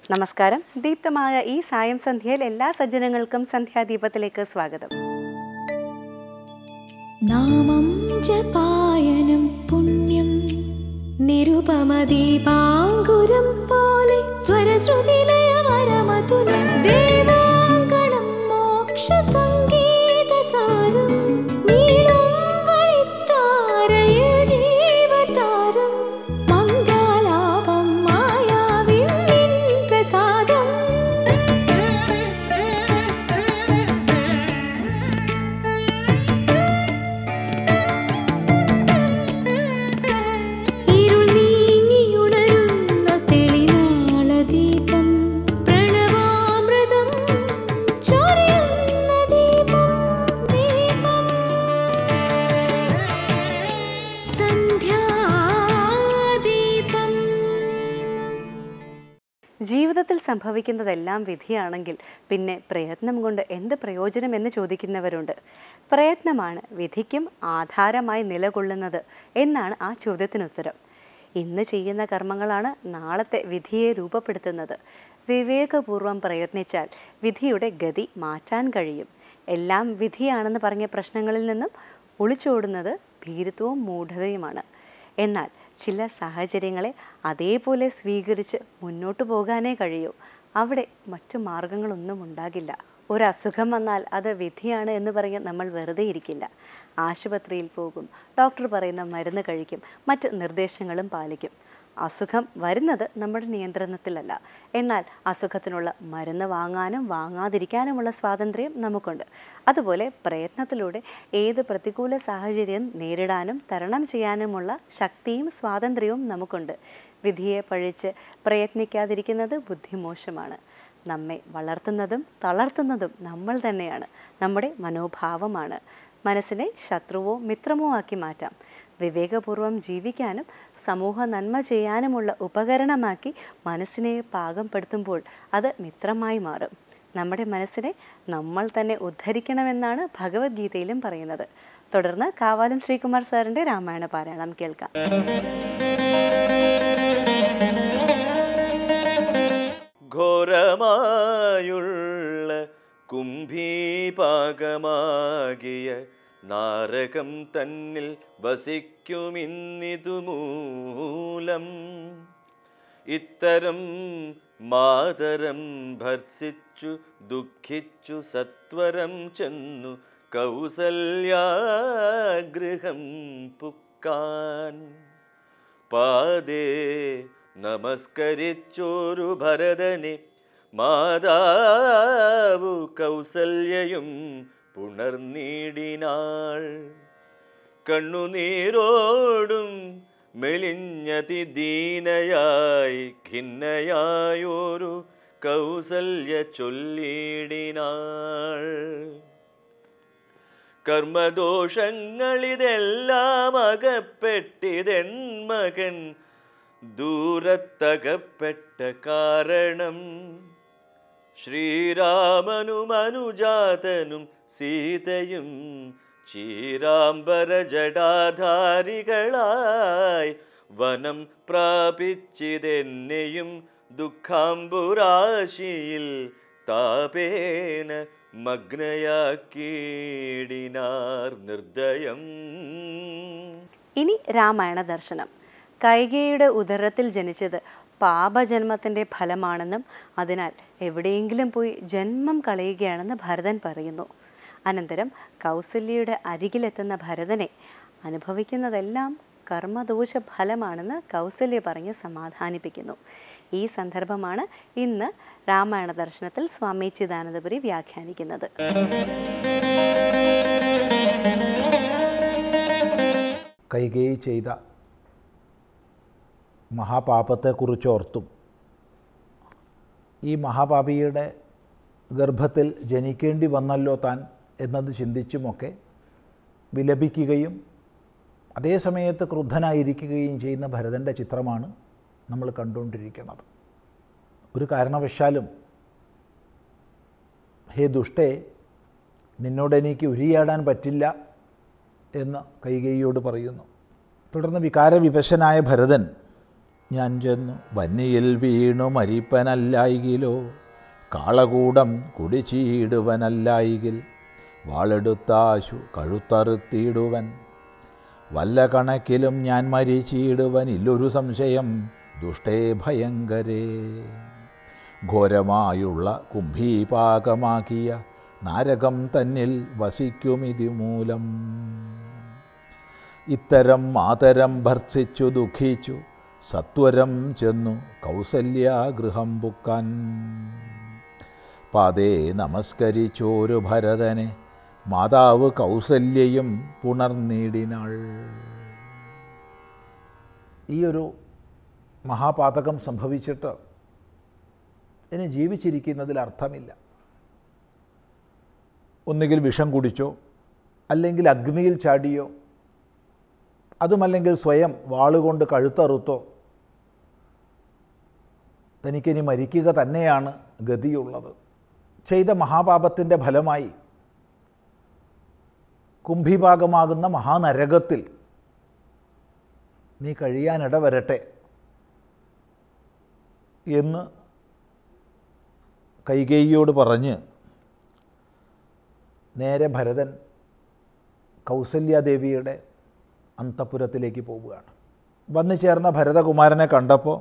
നമസ്കാരം ദീപ്തമായ ഈ സായം സന്ധ്യയിൽ എല്ലാ സജ്ജനങ്ങൾക്കും സന്ധ്യാദീപത്തിലേക്ക് സ്വാഗതം നാമം ജപായനം പുണ്യം നിരുപമദീപാങ്കുരം പോലെ സ്വരശ്രുതിലയവരമതുലം ദേവാങ്കണം മോക്ഷസംഗീതസാരം നീളും വഴിത്താരയിൽ ജീവതാരം മംഗലാപം മായാവിൻ നിൻ പ്രസാദം ഇരുൾ നീങ്ങിയുണരുന്ന തെളിനാളദീപം പ്രണവാമൃതം ചൊരിയുന്ന ദീപം ദീപം സന്ധ്യാദീപം ജീവിതത്തിൽ സംഭവിക്കുന്നതെല്ലാം വിധിയാണെങ്കിൽ പിന്നെ പ്രയത്നം കൊണ്ട് എന്ത് പ്രയോജനം എന്ന് ചോദിക്കുന്നവരുണ്ട് പ്രയത്നമാണ് വിധിക്കും ആധാരമായി നിലകൊള്ളുന്നത് എന്നാണ് ആ ചോദ്യത്തിനുത്തരം ഇന്ന് ചെയ്യുന്ന കർമ്മങ്ങളാണ് നാളത്തെ വിധിയെ രൂപപ്പെടുത്തുന്നത് വിവേകപൂർവം പ്രയത്നിച്ചാൽ വിധിയുടെ ഗതി മാറ്റാൻ കഴിയും എല്ലാം വിധിയാണെന്ന് പറഞ്ഞ പ്രശ്നങ്ങളിൽ നിന്നും ഒളിച്ചോടുന്നത് ഭീരുത്വവും മൂഢതയുമാണ് എന്നാൽ ചില സാഹചര്യങ്ങളെ അതേപോലെ സ്വീകരിച്ച് മുന്നോട്ട് പോകാനേ കഴിയൂ അവിടെ മറ്റു മാർഗങ്ങളൊന്നും ഉണ്ടാകില്ല ഒരു അസുഖം വന്നാൽ അത് വിധിയാണ് എന്ന് പറഞ്ഞ് നമ്മൾ വെറുതെ ഇരിക്കില്ല ആശുപത്രിയിൽ പോകും ഡോക്ടർ പറയുന്ന മരുന്ന് കഴിക്കും മറ്റ് നിർദ്ദേശങ്ങളും പാലിക്കും അസുഖം വരുന്നത് നമ്മുടെ നിയന്ത്രണത്തിലല്ല എന്നാൽ അസുഖത്തിനുള്ള മരുന്ന് വാങ്ങാനും വാങ്ങാതിരിക്കാനുമുള്ള സ്വാതന്ത്ര്യം നമുക്കുണ്ട് അതുപോലെ പ്രയത്നത്തിലൂടെ ഏത് പ്രതികൂല സാഹചര്യം നേരിടാനും തരണം ചെയ്യാനുമുള്ള ശക്തിയും സ്വാതന്ത്ര്യവും നമുക്കുണ്ട് വിധിയെ പഴിച്ച് പ്രയത്നിക്കാതിരിക്കുന്നത് ബുദ്ധിമോശമാണ് നമ്മെ വളർത്തുന്നതും തളർത്തുന്നതും നമ്മൾ തന്നെയാണ് നമ്മുടെ മനോഭാവമാണ് മനസ്സിനെ ശത്രുവോ മിത്രമോ ആക്കി മാറ്റാം വിവേകപൂർവം ജീവിക്കാനും സമൂഹ നന്മ ചെയ്യാനുമുള്ള ഉപകരണമാക്കി മനസ്സിനെ പാകംപ്പെടുത്തുമ്പോൾ അത് മിത്രമായി മാറും നമ്മുടെ മനസ്സിനെ നമ്മൾ തന്നെ ഉദ്ധരിക്കണമെന്നാണ് ഭഗവത്ഗീതയിലും പറയുന്നത് തുടർന്ന് കാവാലം ശ്രീകുമാർ സാറിൻ്റെ രാമായണ പാരായണം കേൾക്കാം ഘോരമായുള്ള കുംഭീപാകമാകിയ നാരകം തന്നിൽ വസിക്കുമിന്നിതു മൂലം ഇത്തരം മാതരം ഭർസിച്ചു ദുഃഖിച്ചു സത്വരം ചെന്നു കൗസല്യാഗൃഹം പുക്കാൻ പാദേ നമസ്കരിച്ചോരു ഭരതനെ മാതാവു കൗസല്യയും പുണർനീടിനാൾ കണ്ണുനീരോടും മെലിഞ്ഞതി ദീനയായി ഖിന്നയായൊരു കൗസല്യ ചൊല്ലിടിനാൾ കർമ്മദോഷങ്ങളിതെല്ലാം അകപ്പെട്ടിതെൻ മകൻ ദൂരത്തകപ്പെട്ട കാരണം ശ്രീരാമനും അനുജാതനും സീതയും ചീരാംബര ജടാധാരികളായി വനം പ്രാപിച്ചിതെന്നെയും ദുഃഖാംബുരാശിയിൽ താപേന മഗ്നയാക്കീടിനാർ നിർദ്ദയം ഇനി രാമായണ ദർശനം കൈകേയുടെ ഉദരത്തിൽ ജനിച്ചത് പാപജന്മത്തിൻ്റെ ഫലമാണെന്നും അതിനാൽ എവിടെയെങ്കിലും പോയി ജന്മം കളയുകയാണെന്ന് ഭരതൻ പറയുന്നു അനന്തരം കൗസല്യയുടെ അരികിലെത്തുന്ന ഭരതനെ അനുഭവിക്കുന്നതെല്ലാം കർമ്മദോഷ ഫലമാണെന്ന് കൗസല്യ പറഞ്ഞ് സമാധാനിപ്പിക്കുന്നു ഈ സന്ദർഭമാണ് ഇന്ന് രാമായണ ദർശനത്തിൽ സ്വാമി ചിദാനന്ദപുരി വ്യാഖ്യാനിക്കുന്നത് കൈകേയി ചെയ്ത മഹാപാപത്തെക്കുറിച്ചോർത്തും ഈ മഹാപാപിയുടെ ഗർഭത്തിൽ ജനിക്കേണ്ടി വന്നല്ലോ താൻ എന്നത് ചിന്തിച്ചുമൊക്കെ വിലപിക്കുകയും അതേ സമയത്ത് ക്രുദ്ധനായിരിക്കുകയും ചെയ്യുന്ന ഭരതൻ്റെ ചിത്രമാണ് നമ്മൾ കണ്ടുകൊണ്ടിരിക്കുന്നത് ഒരു കാരണവശാലും ഹേ ദുഷ്ടേ നിന്നോട് എനിക്ക് ഉരിയാടാൻ പറ്റില്ല എന്ന് കൈകേയിയോട് പറയുന്നു തുടർന്ന് വികാരവിവശനായ ഭരതൻ ഞാൻ ചെന്നു വന്നിയിൽ വീണു മരിപ്പനല്ലായികിലോ കാളകൂടം കുടിച്ചീടുവനല്ലായികിൽ വാളെടുത്താശു കഴുത്തറുത്തിയിടുവൻ വല്ല കണക്കിലും ഞാൻ മരിച്ചിടുവൻ ഇല്ലൊരു സംശയം ദുഷ്ടേ ഭയങ്കരേ ഘോരമായുള്ള കുംഭീപാകമാക്കിയ നാരകം തന്നിൽ വസിക്കുമിതിമൂലം ഇത്തരം മാതരം ഭർത്തിച്ചു ദുഃഖിച്ചു സത്വരം ചെന്നു കൗസല്യാഗൃഹം പുക്കാൻ പാതേ നമസ്കരിച്ചോരു ഭരതനെ മാതാവ് കൗസല്യയും പുണർനീടിനാൾ ഈ ഒരു മഹാപാതകം സംഭവിച്ചിട്ട് ഇനി ജീവിച്ചിരിക്കുന്നതിൽ അർത്ഥമില്ല ഒന്നുകിൽ വിഷം കുടിച്ചോ അല്ലെങ്കിൽ അഗ്നിയിൽ ചാടിയോ അതുമല്ലെങ്കിൽ സ്വയം വാളുകൊണ്ട് കഴുത്തറുത്തോ തനിക്കിനി മരിക്കുക തന്നെയാണ് ഗതിയുള്ളത് ചെയ്ത മഹാപാപത്തിൻ്റെ ഫലമായി കുംഭിഭാഗമാകുന്ന മഹാനരകത്തിൽ നീ കഴിയാനിട വരട്ടെ എന്ന് കൈകേയിയോട് പറഞ്ഞ് നേരെ ഭരതൻ കൗസല്യാദേവിയുടെ അന്തപുരത്തിലേക്ക് പോവുകയാണ് വന്നു ചേർന്ന ഭരതകുമാരനെ കണ്ടപ്പോൾ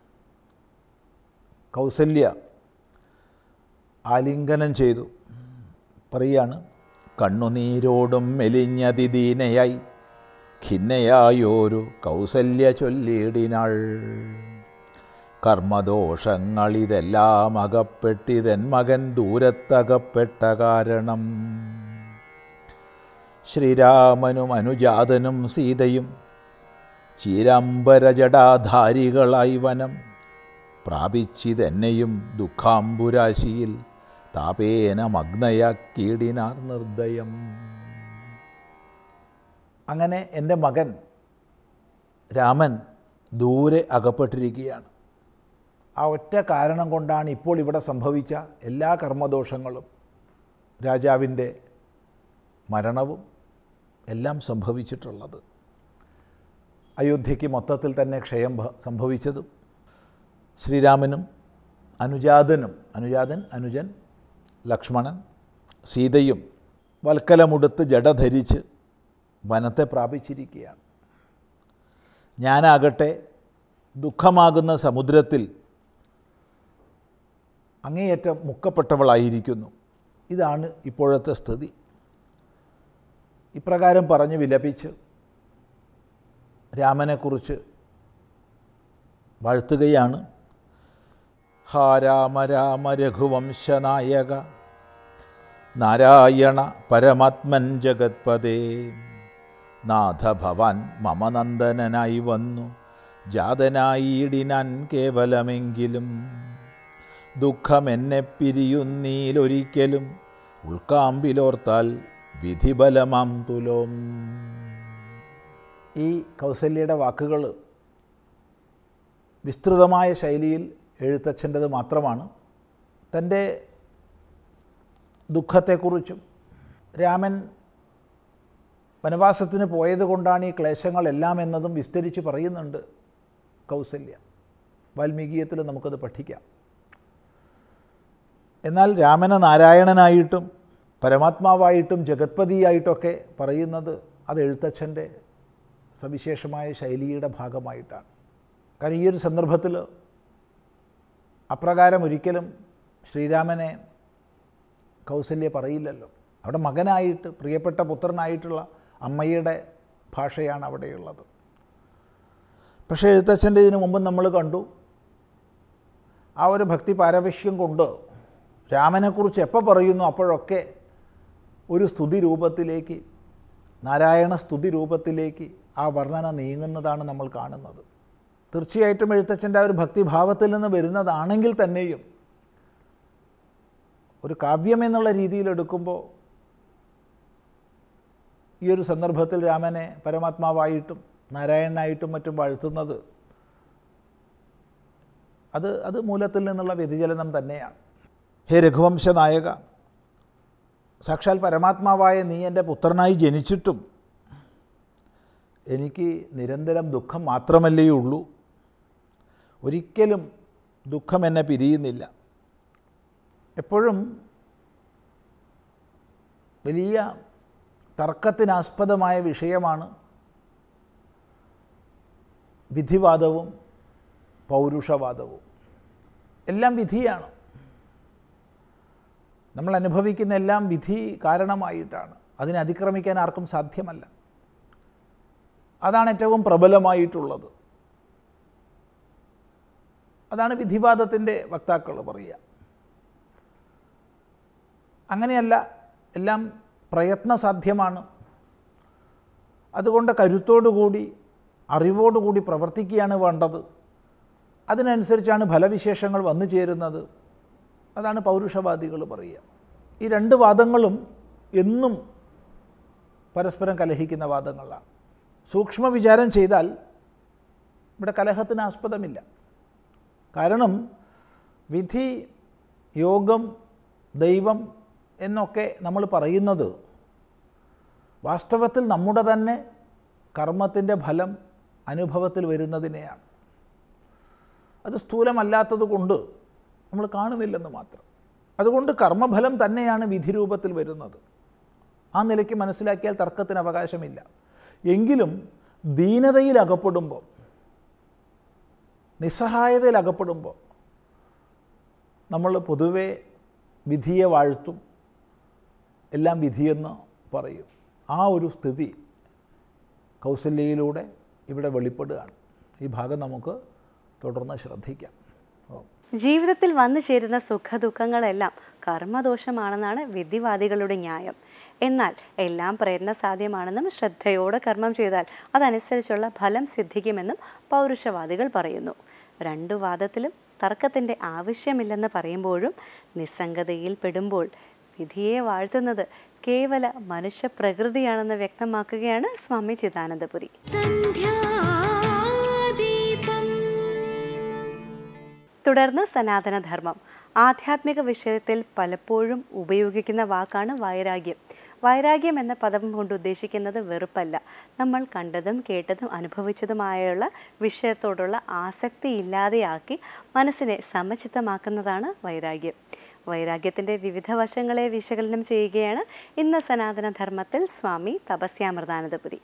കൗസല്യ ആലിംഗനം ചെയ്തു പറയാണ് കണ്ണുനീരോടും മെലിഞ്ഞതിദീനയായി ഖിന്നയായോരു കൗസല്യ ചൊല്ലിയിടിനാൾ കർമ്മദോഷങ്ങളിതെല്ലാം അകപ്പെട്ടിതൻ മകൻ ദൂരത്തകപ്പെട്ട കാരണം ശ്രീരാമനും അനുജാതനും സീതയും ചീരാംബരജടാധാരികളായി വനം പ്രാപിച്ചിതെന്നെയും ദുഃഖാംബുരാശിയിൽ താപേന മഗ്നയാക്കീടിനാർ നിർദ്ദയം അങ്ങനെ എൻ്റെ മകൻ രാമൻ ദൂരെ അകപ്പെട്ടിരിക്കുകയാണ് ആ ഒറ്റ കാരണം കൊണ്ടാണ് ഇപ്പോൾ ഇവിടെ സംഭവിച്ച എല്ലാ കർമ്മദോഷങ്ങളും രാജാവിൻ്റെ മരണവും എല്ലാം സംഭവിച്ചിട്ടുള്ളത് അയോധ്യയ്ക്ക് മൊത്തത്തിൽ തന്നെ ക്ഷയം ഭ- സംഭവിച്ചതും ശ്രീരാമനും അനുജാതനും അനുജാതൻ അനുജൻ ലക്ഷ്മണൻ സീതയും വൽക്കലമുടുത്ത് ജട ധരിച്ച് വനത്തെ പ്രാപിച്ചിരിക്കുകയാണ് ഞാനാകട്ടെ ദുഃഖമാകുന്ന സമുദ്രത്തിൽ അങ്ങേയറ്റം മുക്കപ്പെട്ടവളായിരിക്കുന്നു ഇതാണ് ഇപ്പോഴത്തെ സ്ഥിതി ഇപ്രകാരം പറഞ്ഞ് വിലപിച്ച് രാമനെക്കുറിച്ച് വാഴ്ത്തുകയാണ് ഹാ രാമ രാമ രഘുവംശനായക നാരായണ പരമാത്മൻ ജഗത്പദേ നാഥ ഭവാൻ മമ നന്ദനനായി വന്നു ജാതനായിടിനാൻ കേവലമെങ്കിലും ദുഃഖമെന്നെ പിരിയുന്നീലൊരിക്കലും ഉൾക്കാമ്പിലോർത്താൽ വിധിബലമാം തുലോം ഈ കൗസല്യയുടെ വാക്കുകൾ വിസ്തൃതമായ ശൈലിയിൽ എഴുത്തച്ഛൻ്റെത് മാത്രമാണ് തൻ്റെ ദുഃഖത്തെക്കുറിച്ചും രാമൻ വനവാസത്തിന് പോയത് കൊണ്ടാണ് ഈ ക്ലേശങ്ങളെല്ലാം എന്നതും വിസ്തരിച്ച് പറയുന്നുണ്ട് കൗസല്യ വാൽമീകീയത്തിൽ നമുക്കത് പഠിക്കാം എന്നാൽ രാമനെ നാരായണനായിട്ടും പരമാത്മാവായിട്ടും ജഗത്പതിയായിട്ടൊക്കെ പറയുന്നത് അത് എഴുത്തച്ഛൻ്റെ സവിശേഷമായ ശൈലിയുടെ ഭാഗമായിട്ടാണ് കാരണം ഈ ഒരു സന്ദർഭത്തിൽ അപ്രകാരം ഒരിക്കലും ശ്രീരാമനെ കൗസല്യ പറയില്ലല്ലോ അവിടെ മകനായിട്ട് പ്രിയപ്പെട്ട പുത്രനായിട്ടുള്ള അമ്മയുടെ ഭാഷയാണ് അവിടെയുള്ളത് പക്ഷേ എഴുത്തച്ഛൻ്റെ ഇതിനു മുമ്പ് നമ്മൾ കണ്ടു ആ ഒരു ഭക്തി പാരവശ്യം കൊണ്ട് രാമനെക്കുറിച്ച് എപ്പോൾ പറയുന്നു അപ്പോഴൊക്കെ ഒരു സ്തുതി രൂപത്തിലേക്ക് നാരായണ സ്തുതി രൂപത്തിലേക്ക് ആ വർണ്ണന നീങ്ങുന്നതാണ് നമ്മൾ കാണുന്നത് തീർച്ചയായിട്ടും എഴുത്തച്ഛൻ്റെ ആ ഒരു ഭക്തിഭാവത്തിൽ നിന്ന് വരുന്നതാണെങ്കിൽ തന്നെയും ഒരു കാവ്യം എന്നുള്ള രീതിയിൽ എടുക്കുമ്പോൾ ഈ ഒരു സന്ദർഭത്തിൽ രാമനെ പരമാത്മാവായിട്ടും നാരായണനായിട്ടും മറ്റും വാഴ്ത്തുന്നത് അത് അത് മൂലത്തിൽ നിന്നുള്ള വ്യതിചലനം തന്നെയാണ് ഹേ രഘുവംശ നായക സാക്ഷാൽ പരമാത്മാവായ നീ എൻ്റെ പുത്രനായി ജനിച്ചിട്ടും എനിക്ക് നിരന്തരം ദുഃഖം മാത്രമല്ലേ ഉള്ളൂ ഒരിക്കലും ദുഃഖം എന്നെ പിരിയുന്നില്ല എപ്പോഴും വലിയ തർക്കത്തിനാസ്പദമായ വിഷയമാണ് വിധിവാദവും പൗരുഷവാദവും എല്ലാം വിധിയാണ് നമ്മൾ അനുഭവിക്കുന്ന എല്ലാം വിധി കാരണമായിട്ടാണ് അതിനെ അതിക്രമിക്കാൻ ആർക്കും സാധ്യമല്ല അതാണ് ഏറ്റവും പ്രബലമായിട്ടുള്ളത് അതാണ് വിധിവാദത്തിൻ്റെ വക്താക്കൾ പറയുക അങ്ങനെയല്ല എല്ലാം പ്രയത്നസാധ്യമാണ് അതുകൊണ്ട് കരുത്തോടുകൂടി അറിവോടുകൂടി പ്രവർത്തിക്കുകയാണ് വേണ്ടത് അതിനനുസരിച്ചാണ് ഫലവിശേഷങ്ങൾ വന്നു ചേരുന്നത് അതാണ് പൗരുഷവാദികൾ പറയുക ഈ രണ്ട് വാദങ്ങളും എന്നും പരസ്പരം കലഹിക്കുന്ന വാദങ്ങളാണ് സൂക്ഷ്മ വിചാരം ചെയ്താൽ ഇവിടെ കലഹത്തിന് ആസ്പദമില്ല കാരണം വിധി യോഗം ദൈവം എന്നൊക്കെ നമ്മൾ പറയുന്നത് വാസ്തവത്തിൽ നമ്മുടെ തന്നെ കർമ്മത്തിൻ്റെ ഫലം അനുഭവത്തിൽ വരുന്നതിനെയാണ് അത് സ്ഥൂലമല്ലാത്തത് കൊണ്ട് നമ്മൾ കാണുന്നില്ലെന്ന് മാത്രം അതുകൊണ്ട് കർമ്മഫലം തന്നെയാണ് വിധിരൂപത്തിൽ വരുന്നത് ആ നിലയ്ക്ക് മനസ്സിലാക്കിയാൽ തർക്കത്തിന് അവകാശമില്ല എങ്കിലും ദീനതയിൽ അകപ്പെടുമ്പോൾ നിസ്സഹായതയിൽ അകപ്പെടുമ്പോൾ നമ്മൾ പൊതുവെ വിധിയെ വാഴ്ത്തും എല്ലാം വിധിയെന്ന് പറയും ആ ഒരു സ്ഥിതി കൗസല്യയിലൂടെ ഇവിടെ വെളിപ്പെടുകയാണ് ഈ ഭാഗം നമുക്ക് തുടർന്ന് ശ്രദ്ധിക്കാം ഓ ജീവിതത്തിൽ വന്നു ചേരുന്ന സുഖദുഃഖങ്ങളെല്ലാം കർമ്മദോഷമാണെന്നാണ് വിധിവാദികളുടെ ന്യായം എന്നാൽ എല്ലാം പ്രയത്നസാധ്യമാണെന്നും ശ്രദ്ധയോടെ കർമ്മം ചെയ്താൽ അതനുസരിച്ചുള്ള ഫലം സിദ്ധിക്കുമെന്നും പൗരുഷവാദികൾ പറയുന്നു രണ്ടു വാദത്തിലും തർക്കത്തിൻ്റെ ആവശ്യമില്ലെന്ന് പറയുമ്പോഴും നിസ്സംഗതയിൽ പെടുമ്പോൾ വിധിയെ വാഴ്ത്തുന്നത് കേവല മനുഷ്യപ്രകൃതിയാണെന്ന് വ്യക്തമാക്കുകയാണ് സ്വാമി ചിദാനന്ദപുരി സന്ധ്യാദീപം തുടർന്ന് സനാതനധർമ്മം ആധ്യാത്മിക വിഷയത്തിൽ പലപ്പോഴും ഉപയോഗിക്കുന്ന വാക്കാണ് വൈരാഗ്യം വൈരാഗ്യം എന്ന പദം കൊണ്ട് ഉദ്ദേശിക്കുന്നത് വെറുപ്പല്ല നമ്മൾ കണ്ടതും കേട്ടതും അനുഭവിച്ചതുമായുള്ള വിഷയത്തോടുള്ള ആസക്തി ഇല്ലാതെയാക്കി മനസ്സിനെ സമചിത്തമാക്കുന്നതാണ് വൈരാഗ്യം വൈരാഗ്യത്തിൻ്റെ വിവിധ വശങ്ങളെ വിശകലനം ചെയ്യുകയാണ് ഇന്ന് സനാതനധർമ്മത്തിൽ സ്വാമി തപസ്യാമൃതാനന്ദപുരി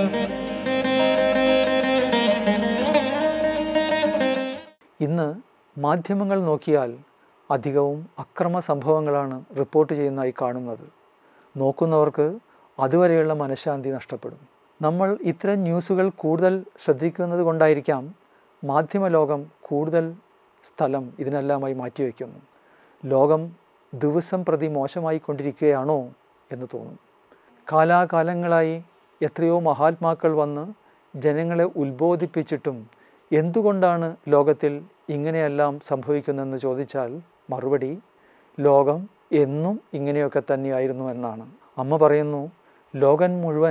ഇന്ന് മാധ്യമങ്ങൾ നോക്കിയാൽ അധികവും അക്രമ സംഭവങ്ങളാണ് റിപ്പോർട്ട് ചെയ്യുന്നതായി കാണുന്നത് നോക്കുന്നവർക്ക് അതുവരെയുള്ള മനഃശാന്തി നഷ്ടപ്പെടും നമ്മൾ ഇത്തരം ന്യൂസുകൾ കൂടുതൽ ശ്രദ്ധിക്കുന്നത് കൊണ്ടായിരിക്കാം മാധ്യമലോകം കൂടുതൽ സ്ഥലം ഇതിനെല്ലാമായി മാറ്റിവെക്കുന്നു ലോകം ദിവസം പ്രതി മോശമായി കൊണ്ടിരിക്കുകയാണോ എന്ന് തോന്നും കാലാകാലങ്ങളായി എത്രയോ മഹാത്മാക്കൾ വന്ന് ജനങ്ങളെ ഉത്ബോധിപ്പിച്ചിട്ടും എന്തുകൊണ്ടാണ് ലോകത്തിൽ ഇങ്ങനെയെല്ലാം സംഭവിക്കുന്നതെന്ന് ചോദിച്ചാൽ മറുപടി ലോകം എന്നും ഇങ്ങനെയൊക്കെ തന്നെയായിരുന്നു എന്നാണ് അമ്മ പറയുന്നു ലോകം മുഴുവൻ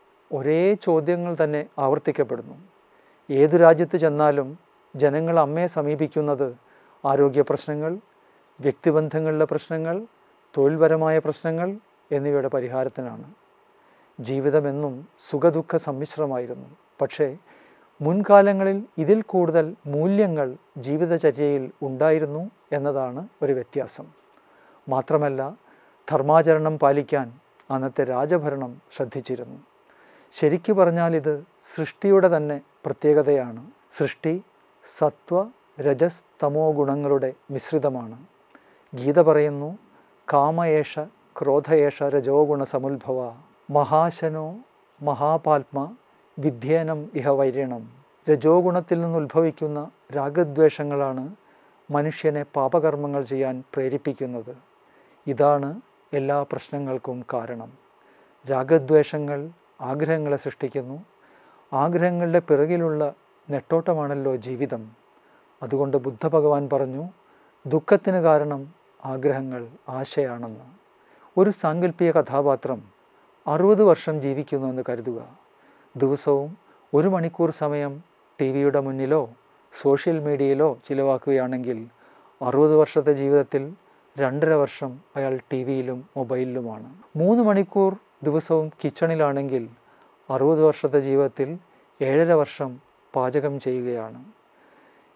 ഒരേ ചോദ്യങ്ങൾ തന്നെ ആവർത്തിക്കപ്പെടുന്നു ഏതു രാജ്യത്ത് ചെന്നാലും ജനങ്ങൾ അമ്മയെ സമീപിക്കുന്നത് ആരോഗ്യ പ്രശ്നങ്ങൾ വ്യക്തിബന്ധങ്ങളിലെ പ്രശ്നങ്ങൾ തൊഴിൽപരമായ പ്രശ്നങ്ങൾ എന്നിവയുടെ പരിഹാരത്തിനാണ് ജീവിതമെന്നും സുഖദുഃഖ സമ്മിശ്രമായിരുന്നു പക്ഷേ മുൻകാലങ്ങളിൽ ഇതിൽ കൂടുതൽ മൂല്യങ്ങൾ ജീവിതചര്യയിൽ ഉണ്ടായിരുന്നു എന്നതാണ് ഒരു വ്യത്യാസം മാത്രമല്ല ധർമാചരണം പാലിക്കാൻ അന്നത്തെ രാജഭരണം ശ്രദ്ധിച്ചിരുന്നു ശരിക്കു പറഞ്ഞാൽ ഇത് സൃഷ്ടിയുടെ തന്നെ പ്രത്യേകതയാണ് സൃഷ്ടി സത്വ രജസ് തമോ ഗുണങ്ങളുടെ മിശ്രിതമാണ് ഗീത പറയുന്നു കാമയേഷ ക്രോധയേഷ രജോ ഗുണ സമുത്ഭവ മഹാശനോ മഹാപാത്മ വിദ്യേനം ഇഹ വൈര്യണം രജോ ഗുണത്തിൽ നിന്ന് ഉത്ഭവിക്കുന്ന രാഗദ്വേഷങ്ങളാണ് മനുഷ്യനെ പാപകർമ്മങ്ങൾ ചെയ്യാൻ പ്രേരിപ്പിക്കുന്നത് ഇതാണ് എല്ലാ പ്രശ്നങ്ങൾക്കും കാരണം രാഗദ്വേഷങ്ങൾ ആഗ്രഹങ്ങളെ സൃഷ്ടിക്കുന്നു ആഗ്രഹങ്ങളുടെ പിറകിലുള്ള നെട്ടോട്ടമാണല്ലോ ജീവിതം അതുകൊണ്ട് ബുദ്ധഭഗവാൻ പറഞ്ഞു ദുഃഖത്തിന് കാരണം ആഗ്രഹങ്ങൾ ആശയാണെന്ന് ഒരു സാങ്കല്പിക കഥാപാത്രം അറുപത് വർഷം ജീവിക്കുന്നു എന്ന് കരുതുക ദിവസവും ഒരു മണിക്കൂർ സമയം ടി വിയുടെ മുന്നിലോ സോഷ്യൽ മീഡിയയിലോ ചിലവാക്കുകയാണെങ്കിൽ അറുപത് വർഷത്തെ ജീവിതത്തിൽ രണ്ടര വർഷം അയാൾ ടി വിയിലും മൊബൈലിലുമാണ് മൂന്ന് മണിക്കൂർ ദിവസവും കിച്ചണിലാണെങ്കിൽ അറുപത് വർഷത്തെ ജീവിതത്തിൽ ഏഴര വർഷം പാചകം ചെയ്യുകയാണ്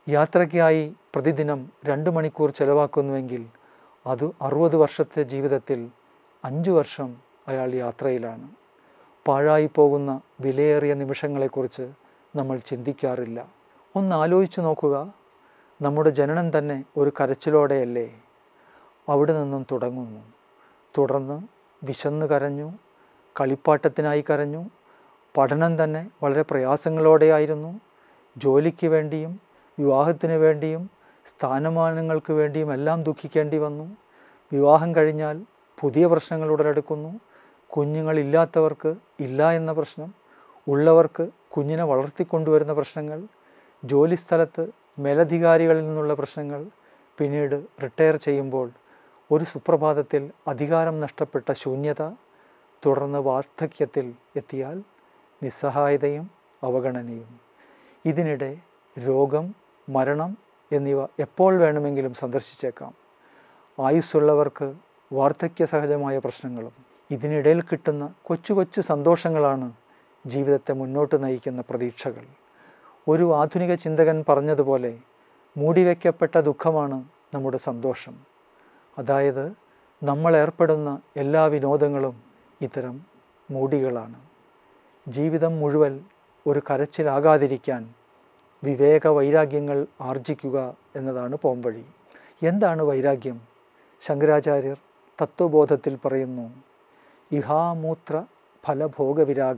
യാത്രയ്ക്കായി പ്രതിദിനം രണ്ട് മണിക്കൂർ ചെലവാക്കുന്നുവെങ്കിൽ അത് അറുപത് വർഷത്തെ ജീവിതത്തിൽ അഞ്ച് വർഷം അയാൾ യാത്രയിലാണ് പാഴായി പോകുന്ന വിലയേറിയ നിമിഷങ്ങളെക്കുറിച്ച് നമ്മൾ ചിന്തിക്കാറില്ല ഒന്ന് ആലോചിച്ച് നോക്കുക നമ്മുടെ ജനനം തന്നെ ഒരു കരച്ചിലോടെയല്ലേ അവിടെ നിന്നും തുടങ്ങുന്നു തുടർന്ന് വിശന്ന് കരഞ്ഞു കളിപ്പാട്ടത്തിനായി കരഞ്ഞു പഠനം തന്നെ വളരെ പ്രയാസങ്ങളോടെയായിരുന്നു ജോലിക്ക് വേണ്ടിയും വിവാഹത്തിന് വേണ്ടിയും സ്ഥാനമാനങ്ങൾക്ക് വേണ്ടിയും എല്ലാം ദുഃഖിക്കേണ്ടി വന്നു വിവാഹം കഴിഞ്ഞാൽ പുതിയ പ്രശ്നങ്ങൾ ഉടലെടുക്കുന്നു കുഞ്ഞുങ്ങളില്ലാത്തവർക്ക് ഇല്ല എന്ന പ്രശ്നം ഉള്ളവർക്ക് കുഞ്ഞിനെ വളർത്തിക്കൊണ്ടുവരുന്ന പ്രശ്നങ്ങൾ ജോലിസ്ഥലത്ത് മേലധികാരികളിൽ നിന്നുള്ള പ്രശ്നങ്ങൾ പിന്നീട് റിട്ടയർ ചെയ്യുമ്പോൾ ഒരു സുപ്രഭാതത്തിൽ അധികാരം നഷ്ടപ്പെട്ട ശൂന്യത തുടർന്ന് വാർദ്ധക്യത്തിൽ എത്തിയാൽ നിസ്സഹായതയും അവഗണനയും ഇതിനിടെ രോഗം മരണം എന്നിവ എപ്പോൾ വേണമെങ്കിലും സന്ദർശിച്ചേക്കാം ആയുസ്സുള്ളവർക്ക് വാർദ്ധക്യ സഹജമായ പ്രശ്നങ്ങളും ഇതിനിടയിൽ കിട്ടുന്ന കൊച്ചു കൊച്ചു സന്തോഷങ്ങളാണ് ജീവിതത്തെ മുന്നോട്ട് നയിക്കുന്ന പ്രതീക്ഷകൾ ഒരു ആധുനിക ചിന്തകൻ പറഞ്ഞതുപോലെ മൂടിവെക്കപ്പെട്ട ദുഃഖമാണ് നമ്മുടെ സന്തോഷം അതായത് നമ്മൾ ഏർപ്പെടുന്ന എല്ലാ വിനോദങ്ങളും ഇത്തരം മൂടികളാണ് ജീവിതം മുഴുവൻ ഒരു കരച്ചിലാകാതിരിക്കാൻ വിവേക വൈരാഗ്യങ്ങൾ ആർജിക്കുക എന്നതാണ് പോംവഴി എന്താണ് വൈരാഗ്യം ശങ്കരാചാര്യർ തത്വബോധത്തിൽ പറയുന്നു ഇഹാമൂത്ര ഫലഭോഗവിരാഗ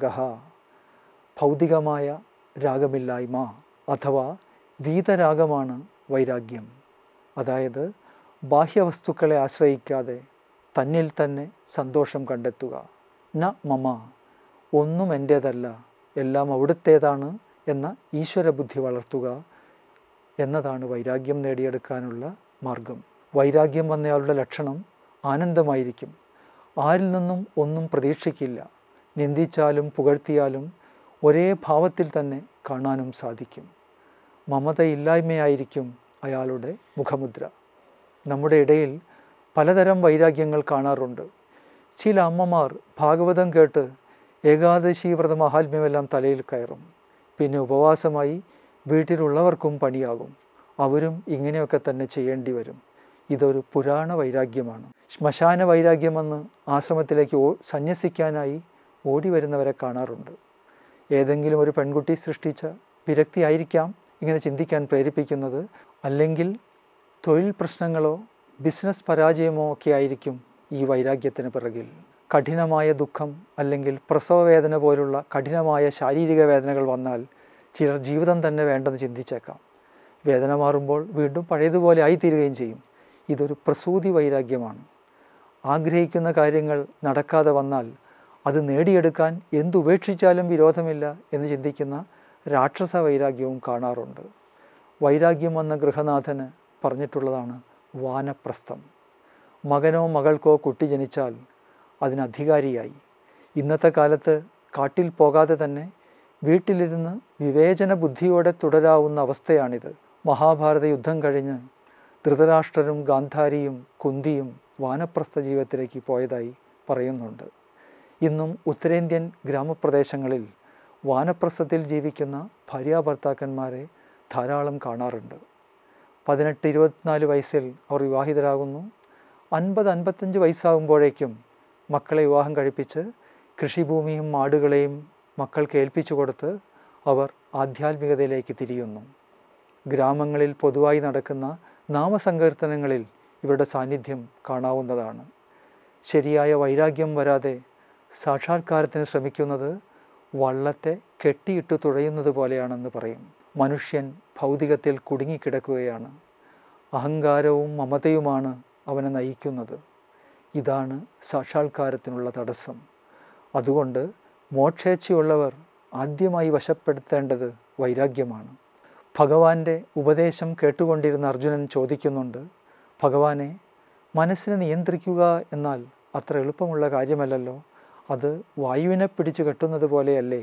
ഭൗതികമായ രാഗമില്ലായ്മ അഥവാ വീതരാഗമാണ് വൈരാഗ്യം അതായത് ബാഹ്യവസ്തുക്കളെ ആശ്രയിക്കാതെ തന്നിൽ തന്നെ സന്തോഷം കണ്ടെത്തുക ന മമ ഒന്നും എൻ്റേതല്ല എല്ലാം അവിടുത്തേതാണ് എന്ന ഈശ്വരബുദ്ധി വളർത്തുക എന്നതാണ് വൈരാഗ്യം നേടിയെടുക്കാനുള്ള മാർഗം വൈരാഗ്യം വന്നയാളുടെ ലക്ഷണം ആനന്ദമായിരിക്കും ആരിൽ നിന്നും ഒന്നും പ്രതീക്ഷിക്കില്ല നിന്ദിച്ചാലും പുകഴ്ത്തിയാലും ഒരേ ഭാവത്തിൽ തന്നെ കാണാനും സാധിക്കും മമതയില്ലായ്മയായിരിക്കും അയാളുടെ മുഖമുദ്ര നമ്മുടെ ഇടയിൽ പലതരം വൈരാഗ്യങ്ങൾ കാണാറുണ്ട് ചില അമ്മമാർ ഭാഗവതം കേട്ട് ഏകാദശി വ്രത മഹാത്മ്യമെല്ലാം തലയിൽ കയറും പിന്നെ ഉപവാസമായി വീട്ടിലുള്ളവർക്കും പണിയാകും അവരും ഇങ്ങനെയൊക്കെ തന്നെ ചെയ്യേണ്ടി വരും ഇതൊരു പുരാണ വൈരാഗ്യമാണ് ശ്മശാന വൈരാഗ്യമെന്ന് ആശ്രമത്തിലേക്ക് ഓ സന്യസിക്കാനായി ഓടി വരുന്നവരെ കാണാറുണ്ട് ഏതെങ്കിലും ഒരു പെൺകുട്ടി സൃഷ്ടിച്ച വിരക്തിയായിരിക്കാം ഇങ്ങനെ ചിന്തിക്കാൻ പ്രേരിപ്പിക്കുന്നത് അല്ലെങ്കിൽ തൊഴിൽ പ്രശ്നങ്ങളോ ബിസിനസ് പരാജയമോ ഒക്കെ ആയിരിക്കും ഈ വൈരാഗ്യത്തിന് പിറകിൽ കഠിനമായ ദുഃഖം അല്ലെങ്കിൽ പ്രസവവേദന പോലുള്ള കഠിനമായ ശാരീരിക വേദനകൾ വന്നാൽ ചിലർ ജീവിതം തന്നെ വേണ്ടെന്ന് ചിന്തിച്ചേക്കാം വേദന മാറുമ്പോൾ വീണ്ടും പഴയതുപോലെ ആയിത്തീരുകയും ചെയ്യും ഇതൊരു പ്രസൂതി വൈരാഗ്യമാണ് ആഗ്രഹിക്കുന്ന കാര്യങ്ങൾ നടക്കാതെ വന്നാൽ അത് നേടിയെടുക്കാൻ എന്തുപേക്ഷിച്ചാലും വിരോധമില്ല എന്ന് ചിന്തിക്കുന്ന രാക്ഷസ വൈരാഗ്യവും കാണാറുണ്ട് വൈരാഗ്യം വന്ന ഗൃഹനാഥന് പറഞ്ഞിട്ടുള്ളതാണ് വാനപ്രസ്ഥം മകനോ മകൾക്കോ കുട്ടി ജനിച്ചാൽ അതിന് അധികാരിയായി ഇന്നത്തെ കാലത്ത് കാട്ടിൽ പോകാതെ തന്നെ വീട്ടിലിരുന്ന് വിവേചന ബുദ്ധിയോടെ തുടരാവുന്ന അവസ്ഥയാണിത് മഹാഭാരത യുദ്ധം കഴിഞ്ഞ് ധൃതരാഷ്ട്രരും ഗാന്ധാരിയും കുന്തിയും വാനപ്രസ്ഥ ജീവിതത്തിലേക്ക് പോയതായി പറയുന്നുണ്ട് ഇന്നും ഉത്തരേന്ത്യൻ ഗ്രാമപ്രദേശങ്ങളിൽ വാനപ്രസ്ഥത്തിൽ ജീവിക്കുന്ന ഭാര്യാഭർത്താക്കന്മാരെ ധാരാളം കാണാറുണ്ട് പതിനെട്ട് ഇരുപത്തിനാല് വയസ്സിൽ അവർ വിവാഹിതരാകുന്നു അൻപത് അൻപത്തഞ്ച് വയസ്സാകുമ്പോഴേക്കും മക്കളെ വിവാഹം കഴിപ്പിച്ച് കൃഷിഭൂമിയും മാടുകളെയും മക്കൾക്ക് ഏൽപ്പിച്ചു കൊടുത്ത് അവർ ആധ്യാത്മികതയിലേക്ക് തിരിയുന്നു ഗ്രാമങ്ങളിൽ പൊതുവായി നടക്കുന്ന നാമസങ്കീർത്തനങ്ങളിൽ ഇവരുടെ സാന്നിധ്യം കാണാവുന്നതാണ് ശരിയായ വൈരാഗ്യം വരാതെ സാക്ഷാത്കാരത്തിന് ശ്രമിക്കുന്നത് വള്ളത്തെ കെട്ടിയിട്ട് തുഴയുന്നത് പോലെയാണെന്ന് പറയും മനുഷ്യൻ ഭൗതികത്തിൽ കുടുങ്ങിക്കിടക്കുകയാണ് അഹങ്കാരവും മമതയുമാണ് അവനെ നയിക്കുന്നത് ഇതാണ് സാക്ഷാത്കാരത്തിനുള്ള തടസ്സം അതുകൊണ്ട് മോക്ഷേച്ഛയുള്ളവർ ആദ്യമായി വശപ്പെടുത്തേണ്ടത് വൈരാഗ്യമാണ് ഭഗവാന്റെ ഉപദേശം കേട്ടുകൊണ്ടിരുന്ന അർജുനൻ ചോദിക്കുന്നുണ്ട് ഭഗവാനെ മനസ്സിനെ നിയന്ത്രിക്കുക എന്നാൽ അത്ര എളുപ്പമുള്ള കാര്യമല്ലല്ലോ അത് വായുവിനെ പിടിച്ചു കെട്ടുന്നത് പോലെയല്ലേ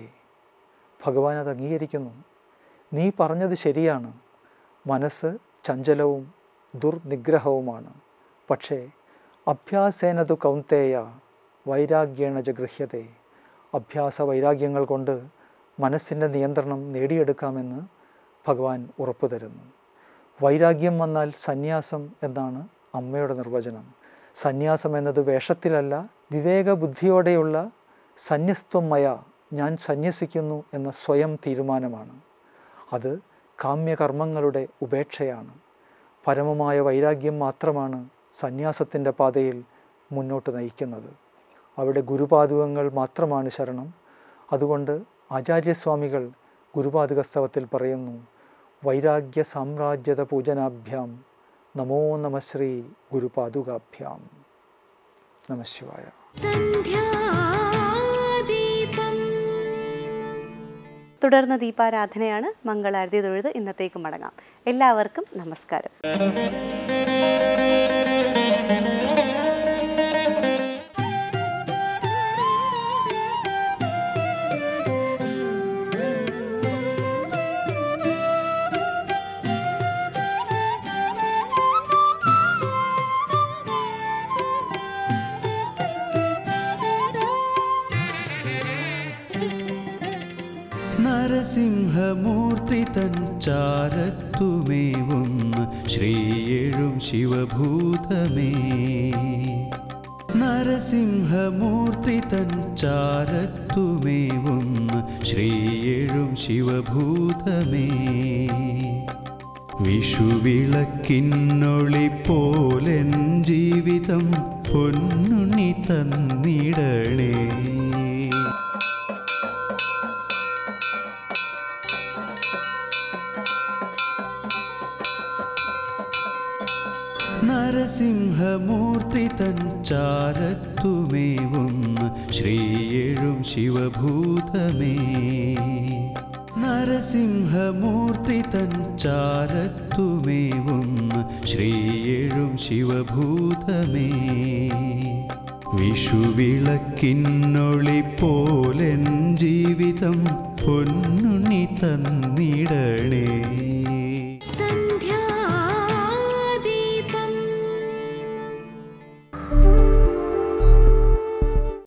ഭഗവാൻ അത് അംഗീകരിക്കുന്നു നീ പറഞ്ഞത് ശരിയാണ് മനസ്സ് ചഞ്ചലവും ദുർനിഗ്രഹവുമാണ് പക്ഷേ അഭ്യാസേനതു കൗന്തേയ വൈരാഗ്യേണ ജഗൃഹ്യത്തെ അഭ്യാസ വൈരാഗ്യങ്ങൾ കൊണ്ട് മനസ്സിൻ്റെ നിയന്ത്രണം നേടിയെടുക്കാമെന്ന് ഭഗവാൻ ഉറപ്പു തരുന്നു വൈരാഗ്യം വന്നാൽ സന്യാസം എന്നാണ് അമ്മയുടെ നിർവചനം സന്യാസം എന്നത് വേഷത്തിലല്ല വിവേകബുദ്ധിയോടെയുള്ള സന്യസ്ത്വമയ ഞാൻ സന്യസിക്കുന്നു എന്ന സ്വയം തീരുമാനമാണ് അത് കാമ്യകർമ്മങ്ങളുടെ ഉപേക്ഷയാണ് പരമമായ വൈരാഗ്യം മാത്രമാണ് സന്യാസത്തിൻ്റെ പാതയിൽ മുന്നോട്ട് നയിക്കുന്നത് അവിടെ ഗുരുപാതുകങ്ങൾ മാത്രമാണ് ശരണം അതുകൊണ്ട് ആചാര്യസ്വാമികൾ ഗുരുപാതുകസ്തവത്തിൽ പറയുന്നു വൈരാഗ്യ സാമ്രാജ്യത പൂജനാഭ്യാം നമോ നമ ശ്രീ ഗുരുപാതുകാഭ്യാം നമശിവായ സന്ധ്യാദീപം തുടർന്ന് ദീപാരാധനയാണ് മംഗളാരതി തൊഴുത് ഇന്നത്തേക്ക് മടങ്ങാം എല്ലാവർക്കും നമസ്കാരം നരസിംഹമൂർത്തി തൻ ചാരത്തുമേവുന്ന ശ്രീയേഴും ശിവഭൂതമേ നരസിംഹമൂർത്തി തൻ ചാരത്തുമേവുന്ന ശ്രീയേഴും ശിവഭൂതമേ വിഷുവിളക്കിന്നൊളി പോലെൻ ജീവിതം പൊന്നുണ്ണി തന്നിടണേ നരസിംഹമൂർത്തി തൻ ചാരത്തുമേവുന്ന ശ്രീയേഴും ശിവഭൂതമേ നരസിംഹമൂർത്തി തൻ ചാരത്തുമേവുന്ന ശ്രീയേഴും ശിവഭൂതമേ വിഷുവിളക്കിന്നൊളി പോലെൻ ജീവിതം പൊന്നുണ്ണി തന്നിടണേ